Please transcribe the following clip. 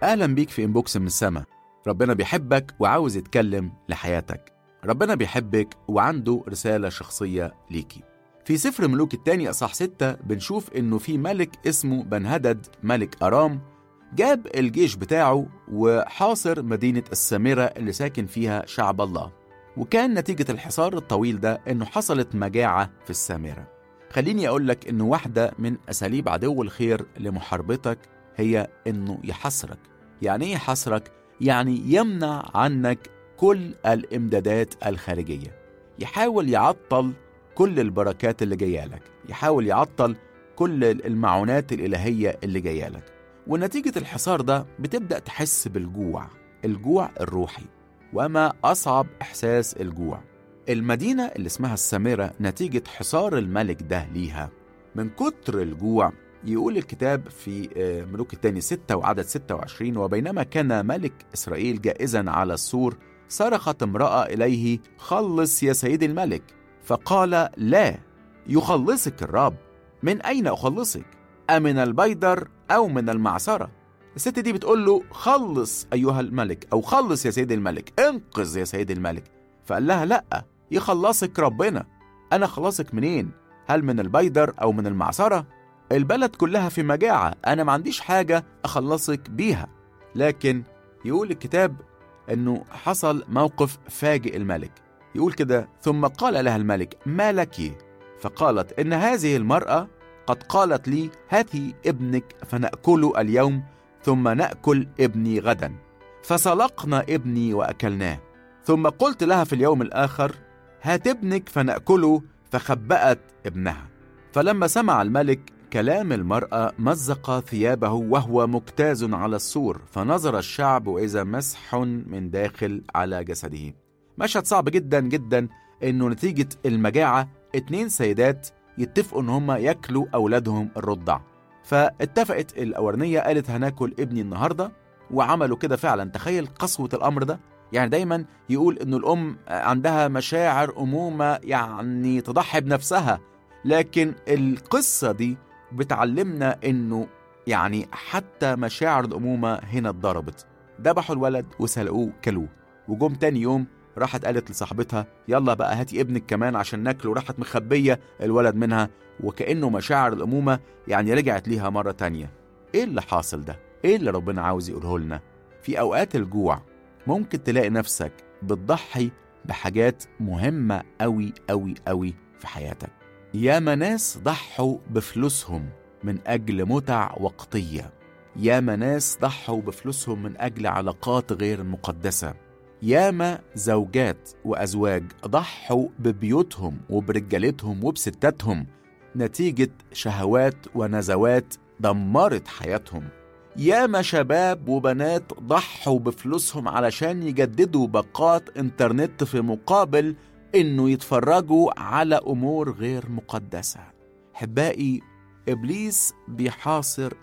أهلا بيك في إنبوكس من السما ربنا بيحبك وعاوز يتكلم لحياتك ربنا بيحبك وعنده رسالة شخصية ليكي في سفر ملوك التاني أصح ستة بنشوف إنه في ملك اسمه بنهدد ملك أرام جاب الجيش بتاعه وحاصر مدينة السامرة اللي ساكن فيها شعب الله وكان نتيجة الحصار الطويل ده إنه حصلت مجاعة في السامرة خليني أقول لك إنه واحدة من أساليب عدو الخير لمحاربتك هي إنه يحصرك يعني إيه يحصرك؟ يعني يمنع عنك كل الإمدادات الخارجية يحاول يعطل كل البركات اللي جايه لك يحاول يعطل كل المعونات الإلهية اللي جايه لك ونتيجة الحصار ده بتبدأ تحس بالجوع الجوع الروحي وما أصعب إحساس الجوع المدينة اللي اسمها السامرة نتيجة حصار الملك ده ليها من كتر الجوع يقول الكتاب في ملوك الثاني ستة وعدد 26 وبينما كان ملك إسرائيل جائزا على السور صرخت امرأة إليه خلص يا سيد الملك فقال لا يخلصك الرب من أين أخلصك أمن البيدر أو من المعصرة الست دي بتقول له خلص أيها الملك أو خلص يا سيد الملك انقذ يا سيد الملك فقال لها لأ يخلصك ربنا أنا خلصك منين هل من البيدر أو من المعصرة البلد كلها في مجاعة أنا ما عنديش حاجة أخلصك بيها لكن يقول الكتاب أنه حصل موقف فاجئ الملك يقول كده ثم قال لها الملك ما لك فقالت إن هذه المرأة قد قالت لي هاتي ابنك فنأكله اليوم ثم نأكل ابني غدا فسلقنا ابني وأكلناه ثم قلت لها في اليوم الآخر هات ابنك فنأكله فخبأت ابنها فلما سمع الملك كلام المرأة مزق ثيابه وهو مجتاز على السور فنظر الشعب وإذا مسح من داخل على جسده مشهد صعب جدا جدا إنه نتيجة المجاعة اتنين سيدات يتفقوا إن هما ياكلوا أولادهم الرضع فاتفقت الأولانية قالت هناكل ابني النهاردة وعملوا كده فعلا تخيل قسوة الأمر ده يعني دايما يقول إنه الأم عندها مشاعر أمومة يعني تضحي بنفسها لكن القصة دي بتعلمنا إنه يعني حتى مشاعر الأمومة هنا اتضربت ذبحوا الولد وسلقوه كلوه وجم تاني يوم راحت قالت لصاحبتها يلا بقى هاتي ابنك كمان عشان ناكله راحت مخبية الولد منها وكأنه مشاعر الأمومة يعني رجعت ليها مرة تانية إيه اللي حاصل ده؟ إيه اللي ربنا عاوز يقوله لنا؟ في أوقات الجوع ممكن تلاقي نفسك بتضحي بحاجات مهمة أوي أوي أوي في حياتك ياما ناس ضحوا بفلوسهم من أجل متع وقتية ياما ناس ضحوا بفلوسهم من أجل علاقات غير مقدسة ياما زوجات وأزواج ضحوا ببيوتهم وبرجالتهم وبستاتهم نتيجة شهوات ونزوات دمرت حياتهم ياما شباب وبنات ضحوا بفلوسهم علشان يجددوا باقات انترنت في مقابل انه يتفرجوا على امور غير مقدسه احبائي ابليس بيحاصر